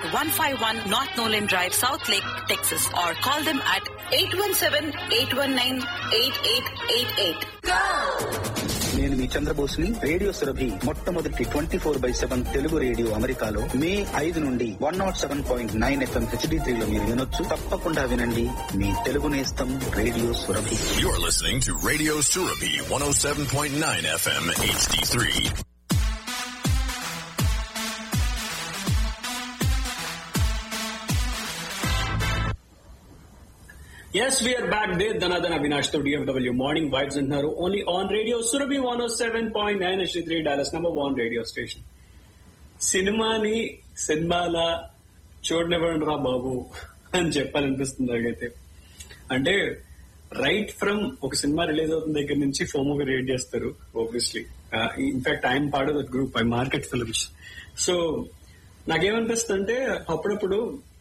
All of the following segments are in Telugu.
151 North Nolan Drive, South Lake, Texas or call them at 817-819-8888. నేను మీ చంద్రబోస్ని రేడియో సురభి మొట్టమొదటి twenty four by seven Telugu radio అమెరికాలో మే ఐదు నుండి one not seven point nine FM HD త్రీలో మీరు వినొచ్చు తప్పకుండా వినండి మీ తెలుగు నేస్తం radio Surabhi You're listening to Radio Surabhi 107.9 FM HD3. Yes, we are back with Dhanadhan Avinash to DFW Morning Vibes and Naru only on Radio Surabhi 107.9 HD3 Dallas number one radio station. సినిమాని సినిమాల చూడనివ్వండి రా బాబు అని చెప్పాలనిపిస్తుంది నాకైతే అంటే రైట్ ఫ్రమ్ ఒక సినిమా రిలీజ్ అవుతున్న దగ్గర నుంచి ఫోమోగా రేట్ చేస్తారు obviously in fact I'm part of that group I market films so నాకేమనిపిస్తుంది అంటే అప్పుడప్పుడు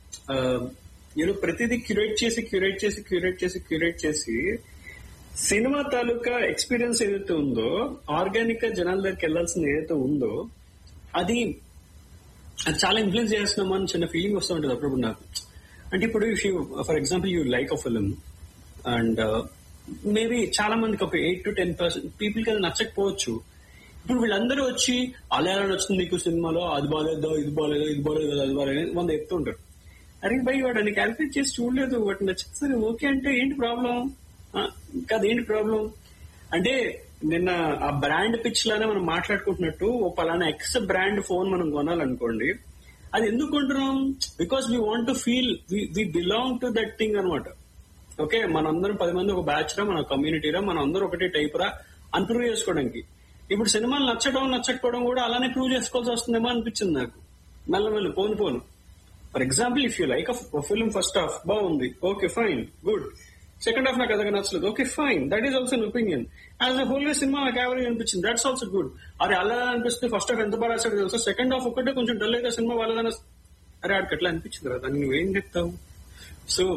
నేను ప్రతిదీ క్యూరేట్ చేసి క్యూరేట్ చేసి క్యూరేట్ చేసి క్యూరేట్ చేసి సినిమా తాలూకా ఎక్స్పీరియన్స్ ఏదైతే ఉందో ఆర్గానిక్ గా జనాల దగ్గరికి వెళ్లాల్సింది ఏదైతే ఉందో అది అది చాలా ఇన్ఫ్లుయెన్స్ చేస్తున్నామా అని చిన్న ఫీలింగ్ వస్తూ ఉంటుంది అప్పుడప్పుడు నాకు అంటే ఇప్పుడు if you for example you like a film and maybe చాలా మందికి ఒక eight to ten percent people కి అది నచ్చకపోవచ్చు ఇప్పుడు వీళ్ళందరూ వచ్చి అలా ఎలా నచ్చుతుంది నీకు సినిమాలో అది బాగాలేదో ఇది బాగాలేదో ఇది బాగాలేదు అది బాగాలేదు వంద చెప్తుంటారు అరే భయ్ వాడు అని క్యాల్కులేట్ చేసి చూడలేదు వాటి నచ్చింది సరే ఓకే అంటే ఏంటి ప్రాబ్లం కాదు ఏంటి ప్రాబ్లం అంటే నిన్న ఆ బ్రాండ్ పిచ్ లానే మనం మాట్లాడుకుంటున్నట్టు ఓ పలానా ఎక్స్ బ్రాండ్ ఫోన్ మనం కొనాలనుకోండి అది ఎందుకు కొంటున్నాం because we want to feel we belong to that thing అనమాట ఓకే మనందరం పది మంది ఒక బ్యాచ్ రా మన కమ్యూనిటీరా మన అందరూ ఒకటే టైప్ రా అని ప్రూవ్ చేసుకోవడానికి ఇప్పుడు సినిమాలు నచ్చడం నచ్చకపోవడం కూడా అలానే ప్రూవ్ చేసుకోవాల్సి వస్తుందేమో అనిపించింది నాకు మెల్లమెల్ల పోను పోను for example if you like film first half బాగుంది okay fine good second half నాకు అదగా నచ్చలేదు okay fine that is also opinion as a whole cinema నాకు యావరేజ్ అనిపించింది దట్స్ ఆల్సో గుడ్ అరే అలా అనిపిస్తుంది ఫస్ట్ హాఫ్ ఎంత బాగా రాశాడు తెలుసా సెకండ్ హాఫ్ ఒకటే కొంచెం డల్ అయితే సినిమా వాళ్ళదన అరే ఆడికి ఎట్లా అనిపించింది కదా దాన్ని నువ్వేం చెప్తావు సో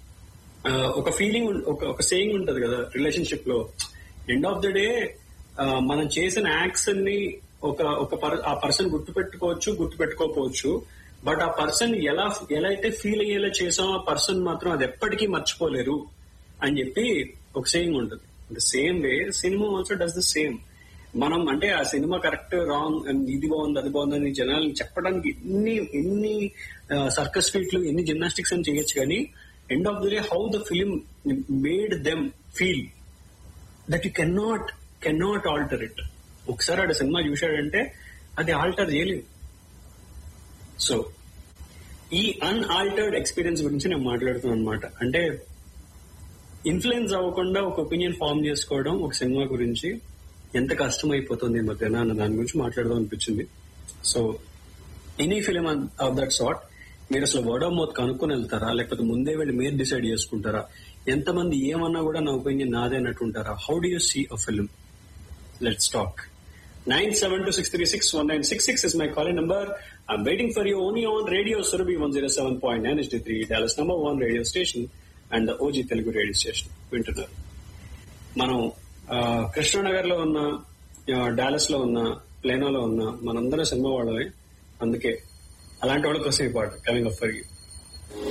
ఒక ఫీలింగ్ ఒక ఒక సేయింగ్ ఉంటది కదా రిలేషన్షిప్ లో ఎండ్ ఆఫ్ ద డే మనం చేసిన యాక్ట్స్ ని ఒక ఒక ఆ పర్సన్ గుర్తు పెట్టుకోవచ్చు గుర్తు పెట్టుకోకపోవచ్చు బట్ ఆ పర్సన్ ఎలా ఎలా అయితే ఫీల్ అయ్యేలా చేసామో ఆ పర్సన్ మాత్రం అది ఎప్పటికీ మర్చిపోలేరు అని చెప్పి ఒక సేయింగ్ ఉంటుంది the same way cinema also does the same మనం అంటే ఆ సినిమా కరెక్ట్ రాంగ్ ఇది బాగుంది అది బాగుంది అని జనాలు చెప్పడానికి ఎన్ని ఎన్ని సర్కస్ ఫీట్లు ఎన్ని జిమ్నాస్టిక్స్ అని చేయొచ్చు కానీ end of the day how the film made them feel that you cannot cannot alter it ఒకసారి ఆడ సినిమా చూశాడంటే అది ఆల్టర్ చేయలేదు సో ఈ అన్ఆల్టర్డ్ ఎక్స్పీరియన్స్ గురించి నేను మాట్లాడుతున్నాను అనమాట అంటే ఇన్ఫ్లుయెన్స్ అవ్వకుండా ఒక ఒపీనియన్ ఫామ్ చేసుకోవడం ఒక సినిమా గురించి ఎంత కష్టం అయిపోతుంది ఈ మధ్యన అన్న దాని గురించి మాట్లాడదాం అనిపించింది so any film of that sort మీరు అసలు వర్డ్ ఆఫ్ మౌత్ కనుక్కొని వెళ్తారా లేకపోతే ముందే వెళ్ళి మీరు డిసైడ్ చేసుకుంటారా ఎంతమంది ఏమన్నా కూడా నా ఒపీనియన్ నాదే అన్నట్టు ఉంటారా how do you see a film let's talk nine seven two six three six one nine six six is my calling number I'm waiting for you only on radio Surabhi one zero seven point nine ST three Dallas number one radio station and OG Telugu radio station వింటున్నారు మనం కృష్ణనగర్ లో ఉన్న డాలస్ లో ఉన్న ప్లేనోలో ఉన్న మనందరం సినిమా వాళ్ళమే అందుకే అలాంటి వాళ్ళ కోసం ఈ పాట కమింగ్ అప్ ఫర్ యూ